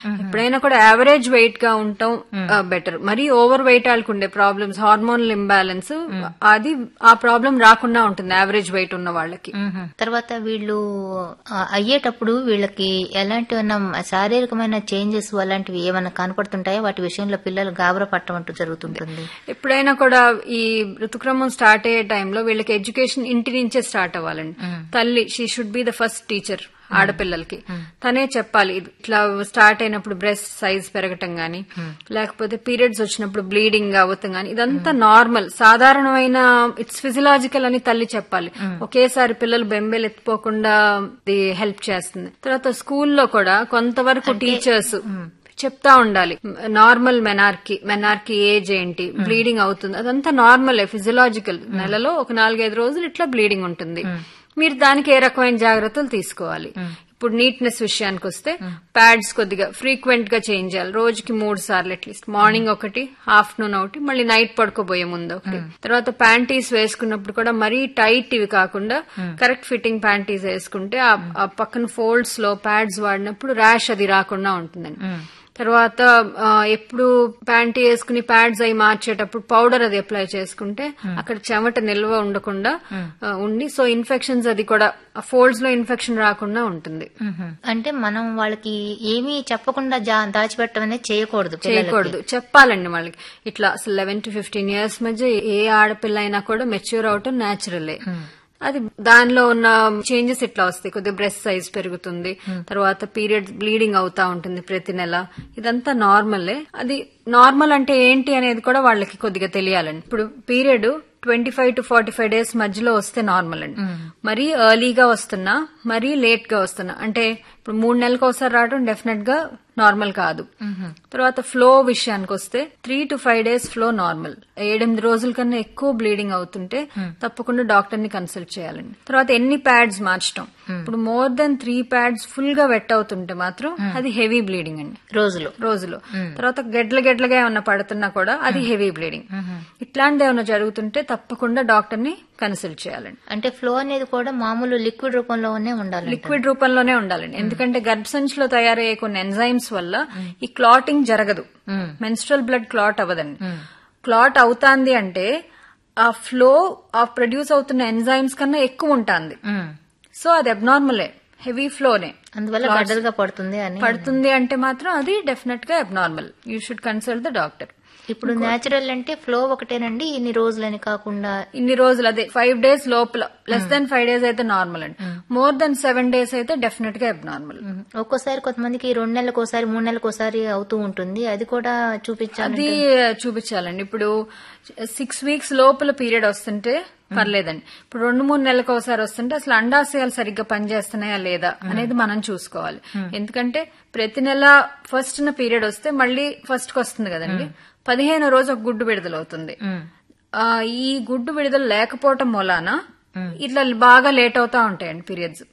ఎప్పుడైనా కూడా average wait గా ఉండటం బెటర్ మరి ఓవర్ వెయిట్ వాళ్ళకు ఉండే ప్రాబ్లమ్స్ హార్మోనల్ ఇంబ్యాలెన్స్ అది ఆ ప్రాబ్లం రాకుండా ఉంటుంది యావరేజ్ వెయిట్ ఉన్న వాళ్ళకి మ్మ్. తర్వాత వీళ్ళు ఆ, అయ్యేటప్పుడు వీళ్ళకి ఎలాంటివైనా శారీరకమైన చేంజెస్ అలాంటివి ఏమైనా కనపడుతుంటాయా వాటి విషయంలో పిల్లలు గాబరా పట్టడం అంటూ జరుగుతుంటుంది ఎప్పుడైనా కూడా ఈ ఋతుక్రమం స్టార్ట్ అయ్యే టైంలో వీళ్ళకి ఎడ్యుకేషన్ ఇంటి నుంచే స్టార్ట్ అవ్వాలండి తల్లి she should be the first teacher ఆడపిల్లలకి తనే చెప్పాలి ఇది ఇట్లా స్టార్ట్ అయినప్పుడు బ్రెస్ట్ సైజ్ పెరగటం గాని లేకపోతే పీరియడ్స్ వచ్చినప్పుడు బ్లీడింగ్ అవ్వటం గాని ఇదంతా నార్మల్ సాధారణమైన ఇట్స్ ఫిజియలాజికల్ అని తల్లి చెప్పాలి ఒకేసారి పిల్లలు బెంబేలు ఎత్తిపోకుండా ఇది హెల్ప్ చేస్తుంది తర్వాత స్కూల్లో కూడా కొంతవరకు టీచర్స్ చెప్తా ఉండాలి నార్మల్ మెనార్కి మెనార్కి ఏజ్ ఏంటి బ్లీడింగ్ అవుతుంది అదంతా నార్మల్ ఫిజియలాజికల్ నెలలో ఒక నాలుగైదు రోజులు ఇట్లా బ్లీడింగ్ ఉంటుంది మీరు దానికి ఏ రకమైన జాగ్రత్తలు తీసుకోవాలి ఇప్పుడు నీట్నెస్ విషయానికి వస్తే ప్యాడ్స్ కొద్దిగా ఫ్రీక్వెంట్ గా చేంజ్ చేయాలి రోజుకి మూడు సార్లు అట్లీస్ట్ మార్నింగ్ ఒకటి ఆఫ్టర్నూన్ ఒకటి మళ్ళీ నైట్ పడుకోబోయే ముందు ఒకటి తర్వాత ప్యాంటీస్ వేసుకున్నప్పుడు కూడా మరీ టైట్ ఇవి కాకుండా కరెక్ట్ ఫిట్టింగ్ ప్యాంటీస్ వేసుకుంటే ఆ ఆ పక్కన ఫోల్డ్స్ లో ప్యాడ్స్ వాడినప్పుడు ర్యాష్ అది రాకుండా ఉంటుందండి తర్వాత ఆ, ఎప్పుడు ప్యాంటీ వేసుకుని ప్యాడ్స్ అవి మార్చేటప్పుడు పౌడర్ అది అప్లై చేసుకుంటే అక్కడ చెమట నిల్వ ఉండకుండా ఆ, ఉండి సో ఇన్ఫెక్షన్స్ అది కూడా ఫోల్డ్స్ లో ఇన్ఫెక్షన్ రాకుండా ఉంటుంది మ్మ్. అంటే మనం వాళ్ళకి ఏమీ చెప్పకుండా జా- దాచిపెట్టడం అనేది చేయకూడదు పిల్లలకి. చేయకూడదు చెప్పాలండి వాళ్ళకి ఇట్లా అసలు లెవెన్ టు ఫిఫ్టీన్ ఇయర్స్ మధ్య ఏ ఆడపిల్ల అయినా కూడా మెచ్యూర్ అవటం న్యాచురలే అది దానిలో ఉన్న చేంజెస్ ఇట్లా వస్తాయి కొద్దిగా బ్రెస్ట్ సైజ్ పెరుగుతుంది తర్వాత పీరియడ్ బ్లీడింగ్ అవుతా ఉంటుంది ప్రతి నెల ఇదంతా నార్మలే అది నార్మల్ అంటే ఏంటి అనేది కూడా వాళ్ళకి కొద్దిగా తెలియాలండి ఇప్పుడు period twenty five to forty five days మధ్యలో వస్తే నార్మల్ అండి మరీ ఎర్లీగా వస్తున్నా మరీ లేట్ గా వస్తున్నా అంటే ఇప్పుడు మూడు నెలలకు ఒకసారి రావడం డెఫినెట్ గా నార్మల్ కాదు తర్వాత ఫ్లో విషయానికి వస్తే three to five days flow normal ఏడెనిమిది రోజుల కన్నా ఎక్కువ బ్లీడింగ్ అవుతుంటే తప్పకుండా డాక్టర్ ని కన్సల్ట్ చేయాలండి తర్వాత ఎన్ని ప్యాడ్స్ మార్చడం ఇప్పుడు more than three pads full గా వెట్ అవుతుంటే మాత్రం అది హెవీ బ్లీడింగ్ అండి రోజులు రోజులో తర్వాత గెడ్ల గెడ్లగా ఏమన్నా పడుతున్నా కూడా అది హెవీ బ్లీడింగ్ ఇట్లాంటిది ఏమన్నా జరుగుతుంటే తప్పకుండా డాక్టర్ ని కన్సల్ట్ చేయాలండి అంటే ఫ్లో అనేది కూడా మామూలు లిక్విడ్ రూపంలోనే ఉండాలి లిక్విడ్ రూపంలోనే ఉండాలండి ఎందుకంటే గర్భసంచిలో తయారయ్యే కొన్ని ఎంజైమ్స్ వల్ల ఈ క్లాటింగ్ జరగదు మెన్స్ట్రల్ బ్లడ్ క్లాట్ అవ్వదండి క్లాట్ అవుతాంది అంటే ఆ ఫ్లో ఆ ప్రొడ్యూస్ అవుతున్న ఎంజైమ్స్ కన్నా ఎక్కువ ఉంటుంది సో అది అబ్నార్మలే హెవీ ఫ్లోనే అందువల్ల గడ్డలుగా పడుతుంది అని పడుతుంది అంటే మాత్రం అది డెఫినెట్ గా abnormal you should consult the doctor ఇప్పుడు న్యాచురల్ అంటే ఫ్లో ఒకటేనండి ఇన్ని రోజులని కాకుండా ఇన్ని రోజులు అదే ఫైవ్ డేస్ లోపల లెస్ దెన్ ఫైవ్ డేస్ అయితే నార్మల్ అండి మోర్ దెన్ సెవెన్ డేస్ అయితే డెఫినెట్ గా అబ్నార్మల్ మ్మ్. ఒక్కోసారి కొంతమందికి రెండు నెలలకు ఒకసారి మూడు నెలలకు ఒకసారి అవుతూ ఉంటుంది అది కూడా చూపించాలి అది చూపించాలండి ఇప్పుడు సిక్స్ వీక్స్ లోపల పీరియడ్ వస్తుంటే పర్లేదండి ఇప్పుడు రెండు మూడు నెలలకు ఒకసారి వస్తుంటే అసలు అండాశయాలు సరిగ్గా పనిచేస్తున్నాయా లేదా అనేది మనం చూసుకోవాలి ఎందుకంటే ప్రతి నెల ఫస్ట్ పీరియడ్ వస్తే మళ్ళీ ఫస్ట్ కి వస్తుంది కదండి పదిహేను రోజు ఒక గుడ్డు విడుదలవుతుంది ఆ, ఈ గుడ్డు విడుదల లేకపోవటం మూలాన ఇట్లా బాగా లేట్ అవుతా ఉంటాయండి పీరియడ్స్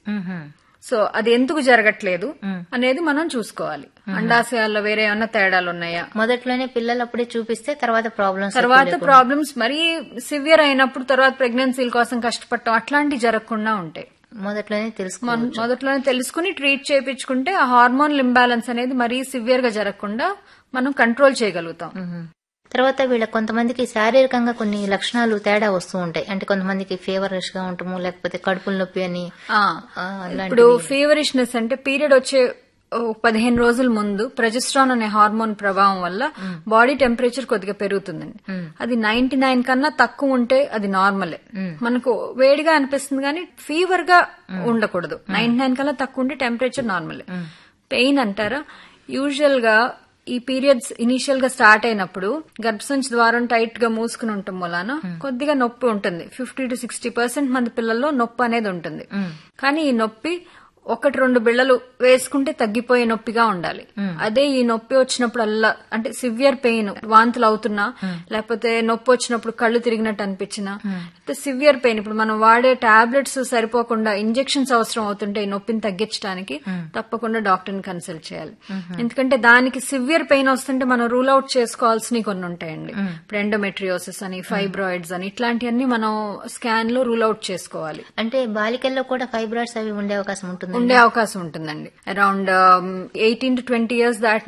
సో అది ఎందుకు జరగట్లేదు అనేది మనం చూసుకోవాలి అండాశయాల్లో వేరే ఏమన్నా తేడాలు ఉన్నాయా మొదట్లోనే పిల్లలు అప్పుడే చూపిస్తే తర్వాత ప్రాబ్లమ్స్ తర్వాత ప్రాబ్లమ్స్ మరీ సివియర్ అయినప్పుడు తర్వాత ప్రెగ్నెన్సీల కోసం కష్టపడటం అట్లాంటివి జరగకుండా ఉంటాయి మొదట్లోనే తెలుసుకో మన- మొదట్లోనే తెలుసుకుని ట్రీట్ చేయించుకుంటే ఆ హార్మోన్ ఇంబ్యాలెన్స్ అనేది మరీ సివియర్ గా జరగకుండా మనం కంట్రోల్ చేయగలుగుతాం తర్వాత వీళ్ళ కొంతమందికి శారీరకంగా కొన్ని లక్షణాలు తేడా వస్తూ ఉంటాయి అంటే కొంతమందికి ఫీవరిష్ గా ఉంటాము లేకపోతే కడుపుల నొప్పి అని ఆ, ఆ, అలాంటివి. ఇప్పుడు ఫీవరిష్నెస్ అంటే పీరియడ్ వచ్చే ఓ పదిహేను రోజుల ముందు ప్రొజెస్ట్రాన్ అనే హార్మోన్ ప్రభావం వల్ల బాడీ టెంపరేచర్ కొద్దిగా పెరుగుతుందండి అది నైన్టీ నైన్ కన్నా తక్కువ ఉంటే అది నార్మలే మనకు వేడిగా అనిపిస్తుంది కానీ ఫీవర్ గా ఉండకూడదు నైన్టీ నైన్ కన్నా తక్కువ ఉంటే టెంపరేచర్ నార్మలే పెయిన్ అంటారా యూజువల్ గా ఈ పీరియడ్స్ ఇనీషియల్ గా స్టార్ట్ అయినప్పుడు గర్భసంచి ద్వారం టైట్ గా మూసుకుని ఉండటం వలన కొద్దిగా నొప్పి ఉంటుంది ఫిఫ్టీ టు సిక్స్టీ పర్సెంట్ మంది పిల్లల్లో నొప్పి అనేది ఉంటుంది కానీ ఈ నొప్పి ఒకటి రెండు బిళ్ళలు వేసుకుంటే తగ్గిపోయే నొప్పిగా ఉండాలి అదే ఈ నొప్పి వచ్చినప్పుడు అల్లా అంటే సివియర్ పెయిన్ వాంతులు అవుతున్నా లేకపోతే నొప్పి వచ్చినప్పుడు కళ్ళు తిరిగినట్టు అనిపించినా లేకపోతే సివియర్ పెయిన్ ఇప్పుడు మనం వాడే టాబ్లెట్స్ సరిపోకుండా ఇంజెక్షన్స్ అవసరం అవుతుంటే ఈ నొప్పిని తగ్గించడానికి తప్పకుండా డాక్టర్ ని కన్సల్ట్ చేయాలి ఎందుకంటే దానికి సివియర్ పెయిన్ వస్తుంటే మనం రూల్ అవుట్ చేసుకోవాల్సినవి కొన్ని ఉంటాయండి ఇప్పుడు ఎండోమెట్రియోసిస్ అని ఫైబ్రాయిడ్స్ అని ఇట్లాంటివన్నీ మనం స్కాన్ లో రూల్ అవుట్ చేసుకోవాలి అంటే బాలికల్లో కూడా ఫైబ్రాయిడ్స్ అవి ఉండే అవకాశం ఉంటుంది ఉంటుంది ఉండే అవకాశం ఉంటుందండి around eighteen to twenty years దాటి